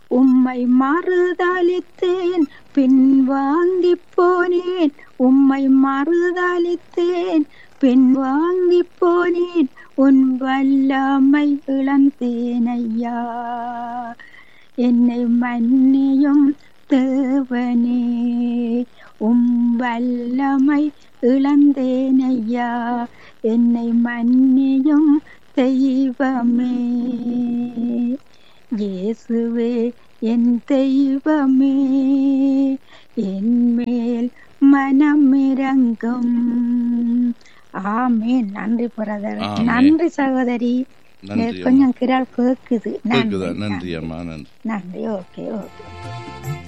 உம்மை மறுதளித்தேன் பின் வாங்கி போனேன் உம்மை மறுதளித்தேன் பின் வாங்கி போனேன் உன் வல்லமை இழந்தேனையா என்னை மன்னியும் தேவனே உம் வல்லமை இழந்தேனையா என்னை மன்னியும் தெய்வமே இயேசுவே என் தெய்வமே என் மேல் மனமிரங்கும் ஆமே நன்றி பிரதர் ஆமென். நன்றி சகோதரி நன்றி கொஞ்சம் கிரால் கேக்குது கேக்குதா நன்றி நன்றி அம்மா நன்றி நன்றி ஓகே ஓகே